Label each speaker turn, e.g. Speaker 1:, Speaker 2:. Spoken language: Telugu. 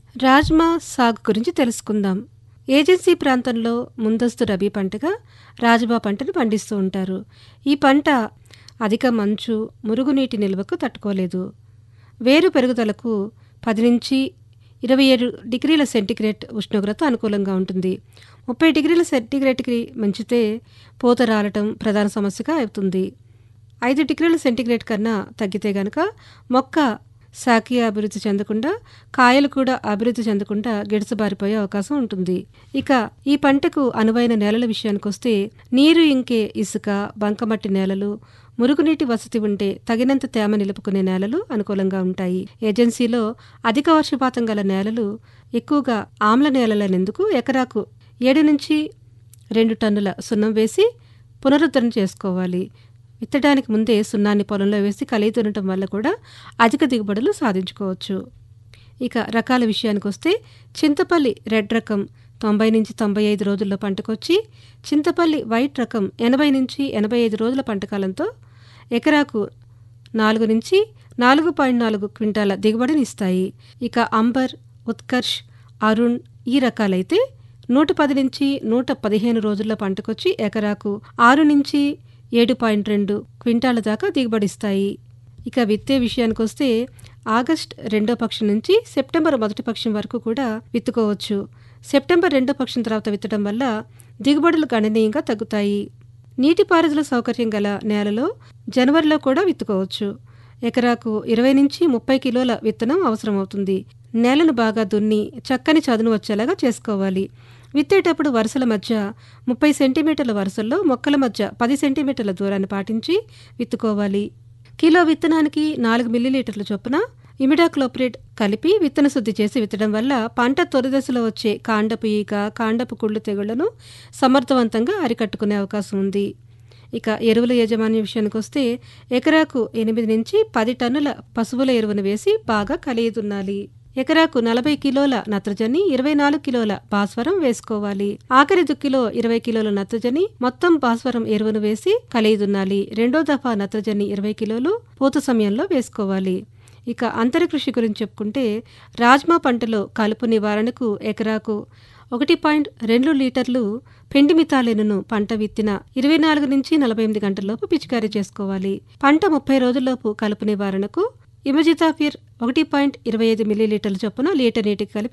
Speaker 1: రాజ్మా సాగు గురించి తెలుసుకుందాం ఏజెన్సీ ప్రాంతంలో ముందస్తు రబీ పంటగా రాజ్మా పంటను పండిస్తూ ఉంటారు ఈ పంట అధిక మంచు మురుగునీటి నిల్వకు తట్టుకోలేదు వేరు పెరుగుదలకు పది నుంచి ఇరవై ఏడు డిగ్రీల సెంటీగ్రేడ్ ఉష్ణోగ్రత అనుకూలంగా ఉంటుంది ముప్పై డిగ్రీల సెంటీగ్రేడ్కి మించితే పూత రాలటం ప్రధాన సమస్యగా అవుతుంది ఐదు డిగ్రీల సెంటీగ్రేడ్ కన్నా తగ్గితే గనక మొక్క శాఖీయ అభివృద్ధి చెందకుండా కాయలు కూడా అభివృద్ధి చెందకుండా గిడసబారిపోయే అవకాశం ఉంటుంది ఇక ఈ పంటకు అనువైన నేలల విషయానికి వస్తే నీరు ఇంకే ఇసుక బంకమట్టి నేలలు మురుగునీటి వసతి ఉంటే తగినంత తేమ నిలుపుకునే నేలలు అనుకూలంగా ఉంటాయి ఏజెన్సీలో అధిక వర్షపాతం గల నేలలు ఎక్కువగా ఆమ్ల నేలలనేందుకు ఎకరాకు ఏడు నుంచి రెండు టన్నుల సున్నం వేసి పునరుద్ధరణ చేసుకోవాలి విత్తడానికి ముందే సున్నాన్ని పొలంలో వేసి కలిగి తినటం వల్ల కూడా అధిక దిగుబడులు సాధించుకోవచ్చు ఇక రకాల విషయానికి వస్తే చింతపల్లి రెడ్ రకం తొంభై నుంచి తొంభై ఐదు రోజుల్లో పంటకొచ్చి చింతపల్లి వైట్ రకం ఎనభై నుంచి ఎనభై ఐదు రోజుల పంటకాలంతో ఎకరాకు నాలుగు నుంచి నాలుగు పాయింట్ నాలుగు క్వింటాల దిగుబడిని ఇస్తాయి ఇక అంబర్ ఉత్కర్ష్ అరుణ్ ఈ రకాలైతే నూట పది నుంచి నూట పదిహేను రోజుల్లో పంటకొచ్చి ఎకరాకు ఆరు నుంచి ఏడు పాయింట్ రెండు క్వింటాల దాకా దిగుబడిస్తాయి ఇక విత్తే విషయానికి వస్తే ఆగస్ట్ రెండో పక్షం నుంచి సెప్టెంబర్ మొదటి పక్షం వరకు కూడా విత్తుకోవచ్చు సెప్టెంబర్ రెండో పక్షం తర్వాత విత్తడం వల్ల దిగుబడులు గణనీయంగా తగ్గుతాయి నీటిపారుదల సౌకర్యం గల నేలలో జనవరిలో కూడా విత్తుకోవచ్చు ఎకరాకు ఇరవై నుంచి ముప్పై కిలోల విత్తనం అవసరమవుతుంది నేలను బాగా దున్ని చక్కని చదును వచ్చేలాగా చేసుకోవాలి విత్తేటప్పుడు వరుసల మధ్య ముప్పై సెంటీమీటర్ల వరుసల్లో మొక్కల మధ్య పది సెంటీమీటర్ల దూరాన్ని పాటించి విత్తుకోవాలి కిలో విత్తనానికి నాలుగు మిల్లీలీటర్ల చొప్పున ఇమిడాక్లోప్రిడ్ కలిపి విత్తన శుద్ధి చేసి విత్తడం వల్ల పంట తొలి దశలో వచ్చే కాండపు ఈగ కాండపు కుళ్ళు తెగుళ్లను సమర్థవంతంగా అరికట్టుకునే అవకాశం ఉంది ఇక ఎరువుల యాజమాన్య విషయానికి వస్తే ఎకరాకు ఎనిమిది నుంచి పది టన్నుల పశువుల ఎరువును వేసి బాగా కలియదున్నాలి ఎకరాకు నలభై కిలోల నత్రజని ఇరవై నాలుగు కిలోల భాస్వరం వేసుకోవాలి ఆఖరి దుక్కిలో ఇరవై కిలోల నత్రజని మొత్తం భాస్వరం ఎరువును వేసి కలియదున్నాలి రెండో దఫా నత్రజని ఇరవై కిలోలు పూత సమయంలో వేసుకోవాలి ఇక అంతర కృషి గురించి చెప్పుకుంటే రాజ్మా పంటలో కలుపు నివారణకు ఎకరాకు ఒకటి పాయింట్ రెండు లీటర్లు పిండి మితాలెనును పంట విత్తిన ఇరవై నాలుగు నుంచి నలభై ఎనిమిది గంటల్లోపు పిచికారీ చేసుకోవాలి పంట ముప్పై రోజుల్లోపు కలుపు నివారణకు ఇమజితాఫిర్ ఒకటి పాయింట్ ఇరవై ఐదు మిల్లీలీటర్ల చొప్పున లీటర్ నీటికి కలిపి